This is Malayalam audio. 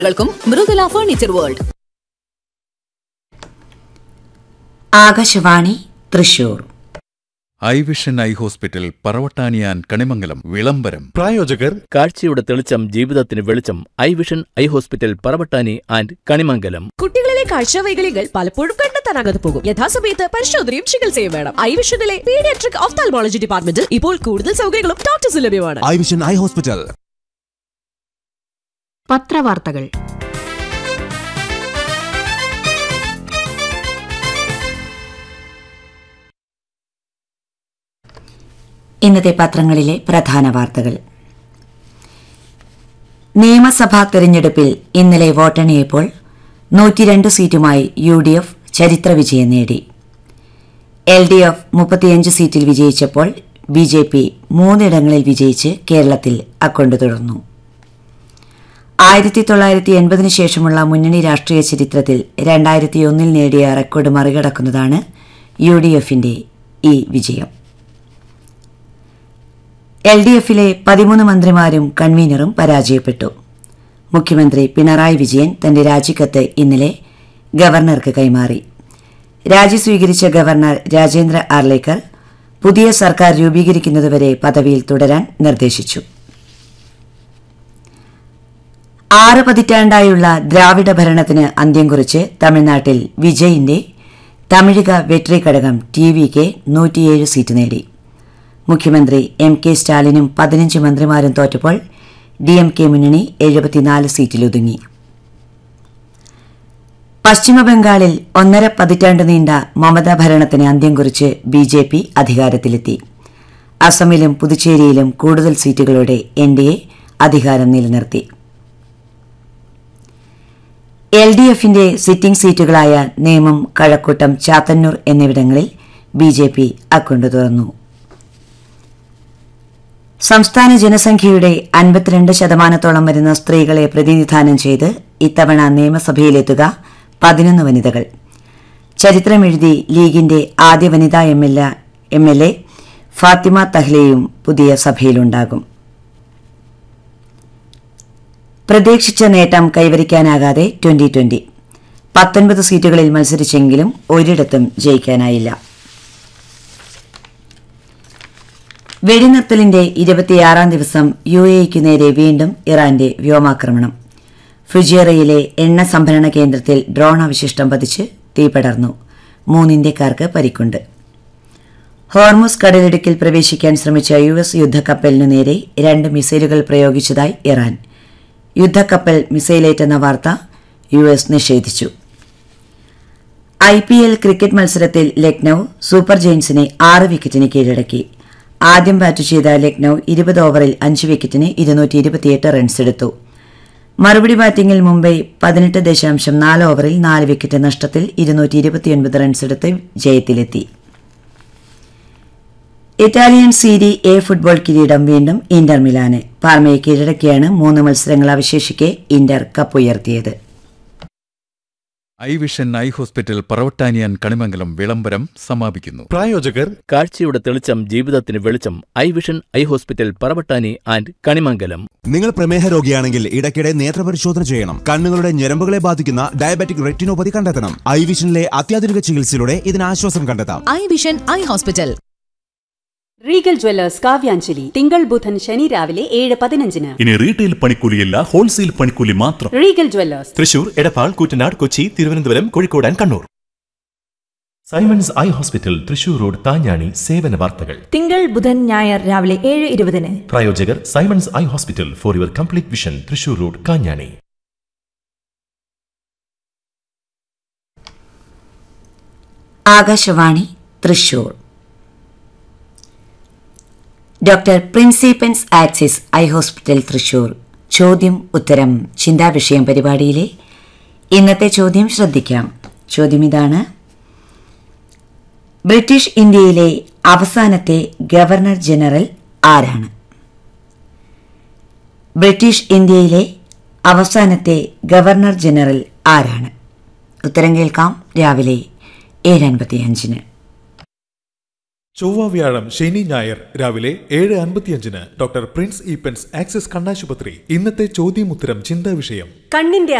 ൾക്കും Mridula furniture world Akashvani Thrissur eye vision eye hospital പറവട്ടാനിയാൻ കണിമംഗലം വിളംബരം പ്രായോജകർ കാഴ്ചയുടെ തെളിച്ചം ജീവിതത്തിന് വെളിച്ചം eye vision eye hospital Paravattani and Kanimangalam കുട്ടികളിലെ കാഴ്ചവൈകല്യങ്ങൾ പലപ്പോഴും കണ്ടെത്താനാകാതെ പോകും യഥാസമയത്ത് പരിശോധനയും ചികിത്സയും വേണം ഐവിഷനിലെ പീഡിയാട്രിക് ഓഫ്താൽമോളജി ഡിപ്പാർട്ട്മെന്റിൽ ഇപ്പോൾ കൂടുതൽ സൗകര്യങ്ങളും ഡോക്ടേഴ്സ് ലഭ്യമാണ് ഐ വിഷൻ ഐ ഹോസ്പിറ്റൽ പത്രവാർത്തകൾ ഇന്നത്തെ പത്രങ്ങളിലെ പ്രധാന വാർത്തകൾ നിയമസഭാ തെരഞ്ഞെടുപ്പിൽ ഇന്നലെ വോട്ടെണ്ണിയപ്പോൾ നൂറ്റിരണ്ട് സീറ്റുമായി യു ഡി എഫ് ചരിത്ര വിജയം നേടി എൽ ഡി എഫ് മുപ്പത്തിയഞ്ച് സീറ്റിൽ വിജയിച്ചപ്പോൾ ബി ജെ പി മൂന്നിടങ്ങളിൽ വിജയിച്ച് കേരളത്തിൽ അക്കൊണ്ടു തുടർന്നു ആയിരത്തി തൊള്ളായിരത്തി എൺപതിനു ശേഷമുള്ള മുന്നണി രാഷ്ട്രീയ ചരിത്രത്തിൽ രണ്ടായിരത്തി ഒന്നിൽ നേടിയ റെക്കോർഡ് മറികടക്കുന്നതാണ് യു ഡി എഫിന്റെ ഈ വിജയം എൽ ഡി എഫിലെ പതിമൂന്ന് മന്ത്രിമാരും കൺവീനറും പരാജയപ്പെട്ടു മുഖ്യമന്ത്രി പിണറായി വിജയൻ തന്റെ രാജിക്കത്ത് ഇന്നലെ ഗവർണർക്ക് കൈമാറി രാജി സ്വീകരിച്ച ഗവർണർ രാജേന്ദ്ര ആർലേക്കർ പുതിയ സർക്കാർ രൂപീകരിക്കുന്നതുവരെ പദവിയിൽ തുടരാൻ നിർദ്ദേശിച്ചു ആറ് പതിറ്റാണ്ടായുള്ള ദ്രാവിഡ ഭരണത്തിന് അന്ത്യം കുറിച്ച് തമിഴ്നാട്ടിൽ വിജയിന്റെ തമിഴിക വെട്രി ഘടകം ടി വി കെ നൂറ്റിയേഴ് സീറ്റ് നേടി മുഖ്യമന്ത്രി എം കെ സ്റ്റാലിനും പതിനഞ്ച് മന്ത്രിമാരും തോറ്റപ്പോൾ ഡി എം കെ മുന്നണി എഴുപത്തിനാല് സീറ്റിലൊതുങ്ങി പശ്ചിമബംഗാളിൽ ഒന്നര പതിറ്റാണ്ട് നീണ്ട മമതാ ഭരണത്തിന് അന്ത്യം കുറിച്ച് ബി ജെ പി അധികാരത്തിലെത്തി അസമിലും പുതുച്ചേരിയിലും കൂടുതൽ സീറ്റുകളോടെ എൻ ഡി എ അധികാരം നിലനിർത്തി എൽ ഡി എഫിന്റെ സിറ്റിംഗ് സീറ്റുകളായ നേമം കഴക്കൂട്ടം ചാത്തന്നൂർ എന്നിവിടങ്ങളിൽ ബി ജെ പി അക്കൗണ്ട് തുറന്നു സംസ്ഥാന ജനസംഖ്യയുടെ അൻപത്തിരണ്ട് ശതമാനത്തോളം വരുന്ന സ്ത്രീകളെ പ്രതിനിധാനം ചെയ്ത് ഇത്തവണ നിയമസഭയിലെത്തുക പതിനൊന്ന് വനിതകൾ ചരിത്രമെഴുതി ലീഗിന്റെ ആദ്യ വനിതാ M L M L A Fathima തഹ്ലയും പുതിയ സഭയിലുണ്ടാകും പ്രതീക്ഷിച്ച നേട്ടം കൈവരിക്കാനാകാതെ ട്വന്റി ട്വന്റി പത്തൊൻപത് സീറ്റുകളിൽ മത്സരിച്ചെങ്കിലും ഒരിടത്തും ജയിക്കാനായില്ല വെടിനിർത്തലിന്റെ ഇരുപത്തിയാറാം ദിവസം യു എയ്ക്കു നേരെ വീണ്ടും ഇറാന്റെ വ്യോമാക്രമണം ഫുജിയറയിലെ എണ്ണ സംഭരണ കേന്ദ്രത്തിൽ ഡ്രോൺ അവശിഷ്ടം പതിച്ച് തീപടർന്നു മൂന്ന് ഇന്ത്യക്കാർക്ക് പരിക്കുണ്ട് ഹോർമുസ് കടലിടുക്കിൽ പ്രവേശിക്കാൻ ശ്രമിച്ച യു എസ് യുദ്ധക്കപ്പലിനു നേരെ രണ്ട് മിസൈലുകൾ പ്രയോഗിച്ചതായി ഇറാൻ യുദ്ധക്കപ്പൽ മിസൈലേറ്റെന്ന വാർത്ത യു എസ് നിഷേധിച്ചു ഐ പി എൽ ക്രിക്കറ്റ് മത്സരത്തിൽ ലക്നൌ സൂപ്പർ ജെയിൻസിനെ ആറ് വിക്കറ്റിന് കീഴടക്കി ആദ്യം ബാറ്റ് ചെയ്ത ലക്നൌ ഇരുപത് ഓവറിൽ അഞ്ച് വിക്കറ്റിന് ഇരുന്നൂറ്റി ഇരുപത്തിയെട്ട് റൺസ് എടുത്തു മറുപടി ബാറ്റിംഗിൽ മുംബൈ പതിനെട്ട് ദശാംശം നാല് ഓവറിൽ നാല് വിക്കറ്റ് നഷ്ടത്തിൽ ഇരുന്നൂറ്റി ഇരുപത്തിയൊൻപത് റൺസ് എടുത്ത് ജയത്തിലെത്തി ഇറ്റാലിയൻ സീരി എ ഫുട്ബോൾ കിരീടം വീണ്ടും ഇന്റർ മിലാന് പാർമയെ കീഴടക്കിയാണ് മൂന്ന് മത്സരങ്ങൾ അവശേഷിക്കെ ഇന്റർ കപ്പുയർത്തിയത് ഐ വിഷൻ ഐ ഹോസ്പിറ്റൽ പറവട്ടാനിയാൻ കണിമംഗലം വിളംബരം സമാപിക്കുന്നു പ്രായോജകർ കാഴ്ചയുടെ തെളിച്ചം ജീവിതത്തിന് വെളിച്ചം eye vision eye hospital Paravattani and Kanimangalam നിങ്ങൾ പ്രമേഹ രോഗിയാണെങ്കിൽ ഇടയ്ക്കിടെ നേത്രപരിശോധന ചെയ്യണം കണ്ണുകളുടെ ഞരമ്പുകളെ ബാധിക്കുന്ന ഡയബറ്റിക് റെറ്റിനോപ്പതി കണ്ടെത്തണം ഐ വിഷനിലെ അത്യാധുനിക ചികിത്സയിലൂടെ ഇതിന് ആശ്വാസം കണ്ടെത്താം eye vision eye hospital Regal jewellers Kavyanjali തിങ്കൾ ബുധൻ ശനി രാവിലെ ഏഴ് പതിനഞ്ചിന് ഇനി റീറ്റെയിൽ പണിക്കൂലിയല്ല ഹോൾസെയിൽ പണിക്കൂലി മാത്രം Regal jewellers Thrissur Edappal Koottanad Kochi Thiruvananthapuram Kozhikode and Kannur Simons eye hospital Thrissur road Thanjani സേവന വാർത്തകൾ തിങ്കൾ ബുധൻ ഞായർ രാവിലെ ഏഴ് ഇരുപതിന് പ്രായോജകർ Simons eye hospital for your complete vision Thrissur road Kanjani Akashvani Thrissur doctor പ്രിൻസിപ്പൻസ് ആക്സിസ് ഐ ഹോസ്പിറ്റൽ തൃശൂർ ചോദ്യം ഉത്തരം ചിന്താവിഷയം പരിപാടിയിലെ ഇന്നത്തെ ചോദ്യം ശ്രദ്ധിക്കാം ചോദ്യം ഇതാണ് ബ്രിട്ടീഷ് ഇന്ത്യയിലെ അവസാനത്തെ ഗവർണർ ജനറൽ ആരാണ് ബ്രിട്ടീഷ് ഇന്ത്യയിലെ അവസാനത്തെ ഗവർണർ ജനറൽ ആരാണ് ഉത്തരം കേൾക്കാം രാവിലെ ഏഴ് അൻപത്തിയഞ്ചിന് ചൊവ്വ വ്യാഴം ശനി ഞായർ രാവിലെ ഏഴ് അൻപത്തിയഞ്ചിന് ഡോക്ടർ പ്രിൻസ് ഈപ്പൻസ് ആക്സിസ് കണ്ണാശുപത്രി ഇന്നത്തെ ചോദ്യമുത്തരം ചിന്താ വിഷയം കണ്ണിന്റെ